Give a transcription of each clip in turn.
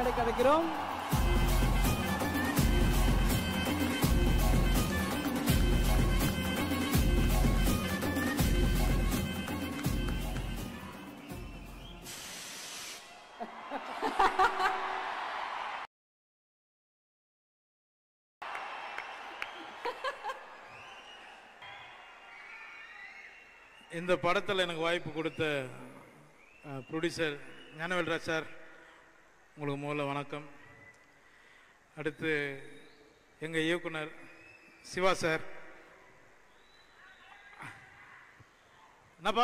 அழைக்க வைக்கிறோம் இந்த படத்தில் எனக்கு வாய்ப்பு கொடுத்த ப்ரொடியூசர் ஞானவேல்ராஜ் சார் உங்களுக்கு முதல்ல வணக்கம் அடுத்து எங்கள் இயக்குனர் சிவா சார் என்னப்பா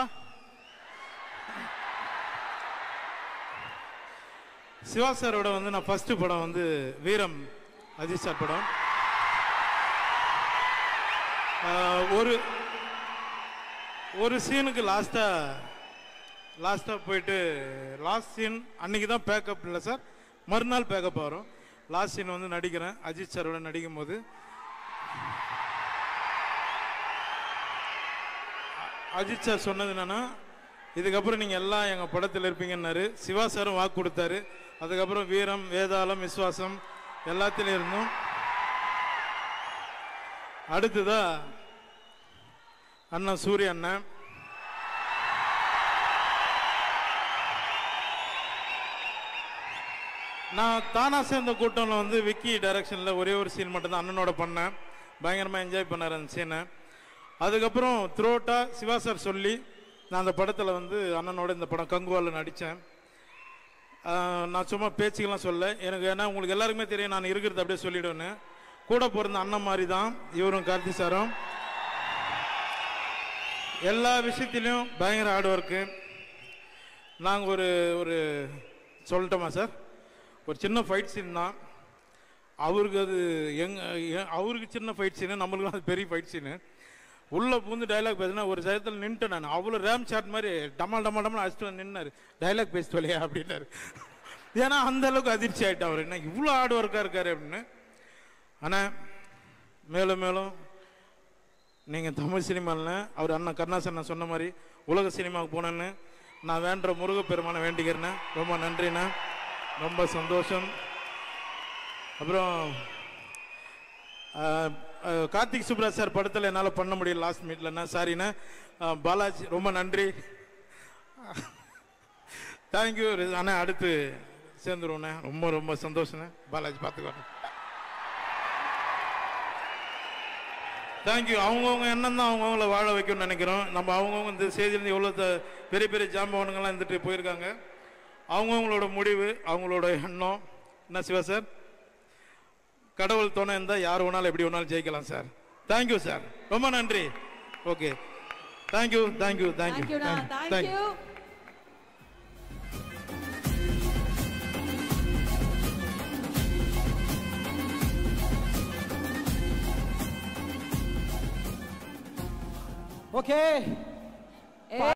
சிவா சாரோட வந்து நான் ஃபர்ஸ்ட் படம் வந்து வீரம் அஜித் சார் படம் ஆஹ், ஒரு ஒரு சீனுக்கு லாஸ்ட்டாக லாஸ்ட்டாக போயிட்டு லாஸ்ட் சீன் அன்னைக்கு தான் பேக்கப் இல்லை சார் மறுநாள் பேக்கப் வரும் லாஸ்ட் சீன் வந்து நடிக்கிறேன் அஜித் சாரோட நடிக்கும் போது அ- அஜித் சார் சொன்னது என்னன்னா இதுக்கப்புறம் நீங்கள் எல்லாம் எங்கள் படத்தில் இருப்பீங்கன்னாரு சிவா சாரும் வாக்கு கொடுத்தாரு அதுக்கப்புறம் வீரம் வேதாளம் விஸ்வாசம் எல்லாத்துலேயும் இருந்தோம் அடுத்ததா அண்ணன் சூரிய அண்ணன் நான் தானா சேர்ந்த கூட்டம்ல வந்து விக்கி டைரக்ஷனில் ஒரே ஒரு சீன் மட்டும்தான் அண்ணனோட பண்ணேன் பயங்கரமாக என்ஜாய் பண்ணார் அந்த சீனை அதுக்கப்புறம் த்ரோட்டா சிவா சார் சொல்லி நான் அந்த படத்தில் வந்து அண்ணனோட இந்த படம் கங்குவாவில் நடித்தேன் நான் சும்மா பேச்சுக்கெல்லாம் சொல்ல எனக்கு ஏன்னா உங்களுக்கு எல்லாருக்குமே தெரியும் நான் இருக்கிறது அப்படியே சொல்லிடுவேன்னு கூட பிறந்த அண்ணன் மாதிரி தான் இவரும் கார்த்தி சாரும் எல்லா விஷயத்திலையும் பயங்கர ஹார்ட் ஒர்க்கு நாங்கள் ஒரு ஒரு சொல்லட்டோமா சார் ஒரு சின்ன ஃபைட் சீன் தான் அவருக்கு அது எங் எ- அவருக்கு சின்ன ஃபைட் சீனு நம்மளுக்கு அது பெரிய ஃபைட் சீனு உள்ளே பூந்து டைலாக் பேசினா ஒரு சயத்தில் நின்ட்டேன் நான் அவ்வளோ ரேம் ஷாட் மாதிரி டமால் டமால் டமால் அடிச்சுட்டு வந்து நின்னாரு டைலாக் பேசிட்டு வலையா அப்படின்னாரு ஏன்னா அந்த அளவுக்கு அதிர்ச்சி ஆகிட்டு அவர் என்ன இவ்வளோ ஹார்ட் ஒர்க்காக இருக்காரு அப்படின்னு ஆனால் மேலும் மேலும் நீங்கள் தமிழ் சினிமாவில் அவர் அண்ணன் கருணாசன் நான் சொன்ன மாதிரி உலக சினிமாவுக்கு போனேன்னு நான் வேண்ட முருகப்பெருமானை வேண்டிக்கிறேண்ணே ரொம்ப நன்றிண்ணே ரொம்ப சந்தோஷம் அப்புறம் ஆஹ், ஆஹ், கார்த்திக் சுப்ராஜ் சார் படத்தில் என்னால் பண்ண முடியல லாஸ்ட் மீட்லண்ணா சாரிண்ணே ஆஹ், பாலாஜி ரொம்ப நன்றி தேங்க்யூ அண்ணா அடுத்து சேர்ந்துருவோண்ணே ரொம்ப ரொம்ப சந்தோஷண்ணே பாலாஜி பார்த்துக்கோண்ணே தேங்க்யூ அவங்கவுங்க எண்ணம் தான் அவங்கவுங்கள வாழ வைக்கணும்னு நினைக்கிறோம் நம்ம அவங்கவுங்க இந்த ஸ்டேஜ்லேருந்து எவ்வளோ த- பெரிய பெரிய ஜாம்பவனுங்கள்லாம் இருந்துட்டு போயிருக்காங்க அவங்கவுங்களோட முடிவு அவங்களோட எண்ணம் என்ன சிவா சார் கடவுள் துணை இருந்தால் யார் வேணாலும் எப்படி வேணாலும் ஜெயிக்கலாம் சார் தேங்க்யூ சார் ரொம்ப நன்றி ஓகே தேங்க்யூ தேங்க்யூ தேங்க்யூ தேங்க்யூண்ணா தேங்க்யூ ஓகே